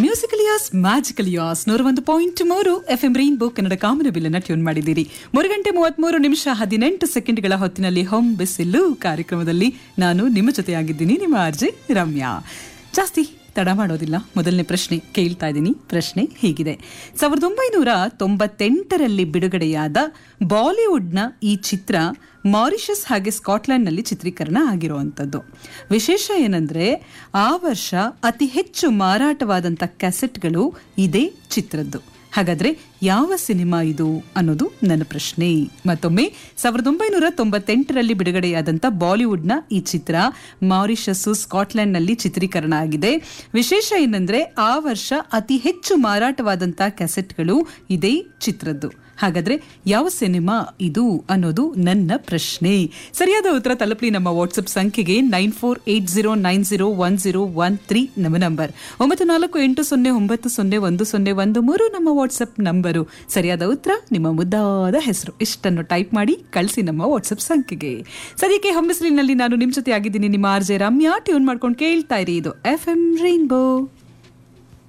musical as magical as ನೂರ ಒಂದು point ಮೂರು ಎಫ್ ಎಂ ರೈನ್ಬೋ ಕನ್ನಡ ಕಾಮನಬಿಲ್ಲನ್ನ ಟ್ಯೂನ್ ಮಾಡಿದ್ದೀರಿ ಮೂರು ಗಂಟೆ ಮೂವತ್ಮೂರು ನಿಮಿಷ ಹದಿನೆಂಟು ಸೆಕೆಂಡ್ಗಳ ಹೊತ್ತಿನಲ್ಲಿ ಹೋಮ್ ಬಿಸಿಲು ಕಾರ್ಯಕ್ರಮದಲ್ಲಿ ನಾನು ನಿಮ್ಮ ಜೊತೆಯಾಗಿದ್ದೀನಿ ನಿಮ್ಮ ಆರ್ಜೆ ರಮ್ಯಾ ಜಾಸ್ತಿ ತಡ ಮಾಡೋದಿಲ್ಲ ಮೊದಲನೇ ಪ್ರಶ್ನೆ ಕೇಳ್ತಾ ಇದ್ದೀನಿ ಪ್ರಶ್ನೆ ಹೀಗಿದೆ ಸಾವಿರದ ಒಂಬೈನೂರ ತೊಂಬತ್ತೆಂಟರಲ್ಲಿ ಬಿಡುಗಡೆಯಾದ ಬಾಲಿವುಡ್ನ ಈ ಚಿತ್ರ ಮಾರಿಷಸ್ ಹಾಗೆ ಸ್ಕಾಟ್ಲೆಂಡ್ನಲ್ಲಿ ಚಿತ್ರೀಕರಣ ಆಗಿರುವಂಥದ್ದು ವಿಶೇಷ ಏನಂದ್ರೆ ಆ ವರ್ಷ ಅತಿ ಹೆಚ್ಚು ಮಾರಾಟವಾದಂಥ ಕ್ಯಾಸೆಟ್ಗಳು ಇದೇ ಚಿತ್ರದ್ದು ಹಾಗಾದ್ರೆ ಯಾವ ಸಿನಿಮಾ ಇದು ಅನ್ನೋದು ನನ್ನ ಪ್ರಶ್ನೆ ಮತ್ತೊಮ್ಮೆ ಸಾವಿರದ ಒಂಬೈನೂರ ತೊಂಬತ್ತೆಂಟರಲ್ಲಿ ಬಿಡುಗಡೆಯಾದಂಥ ಬಾಲಿವುಡ್ನ ಈ ಚಿತ್ರ ಮಾರಿಷಸ್ಸು ಸ್ಕಾಟ್ಲೆಂಡ್ನಲ್ಲಿ ಚಿತ್ರೀಕರಣ ಆಗಿದೆ ವಿಶೇಷ ಏನಂದ್ರೆ ಆ ವರ್ಷ ಅತಿ ಹೆಚ್ಚು ಮಾರಾಟವಾದಂಥ ಕ್ಯಾಸೆಟ್ಗಳು ಇದೇ ಚಿತ್ರದ್ದು ಹಾಗಾದ್ರೆ ಯಾವ ಸಿನಿಮಾ ಇದು ಅನ್ನೋದು ನನ್ನ ಪ್ರಶ್ನೆ ಸರಿಯಾದ ಉತ್ತರ ತಲುಪಲಿ ನಮ್ಮ ವಾಟ್ಸ್ಆಪ್ ಸಂಖ್ಯೆಗೆ nine four eight zero nine zero one zero one three ನಮ್ಮ ನಂಬರ್ ಒಂಬತ್ತು ನಾಲ್ಕು ಎಂಟು ಸೊನ್ನೆ ಒಂಬತ್ತು ಸೊನ್ನೆ ಒಂದು ಸೊನ್ನೆ ಒಂದು ಮೂರು ನಮ್ಮ ವಾಟ್ಸ್ಆಪ್ ನಂಬರು ಸರಿಯಾದ ಉತ್ತರ ನಿಮ್ಮ ಮುದ್ದಾದ ಹೆಸರು ಇಷ್ಟನ್ನು ಟೈಪ್ ಮಾಡಿ ಕಳಿಸಿ ನಮ್ಮ ವಾಟ್ಸ್ಆಪ್ ಸಂಖ್ಯೆಗೆ ಸದ್ಯಕ್ಕೆ ಹೊಂಬಿಸಿಲಿನಲ್ಲಿ ನಾನು ನಿಮ್ಮ ಜೊತೆ ಆಗಿದ್ದೀನಿ ನಿಮ್ಮ ಆರ್ ಜೆ ರಮ್ಯಾ ಟ್ಯೂನ್ ಮಾಡ್ಕೊಂಡು ಕೇಳ್ತಾ ಇರಿ ಇದು ಎಫ್ ಎಂ ರೈನ್ಬೋ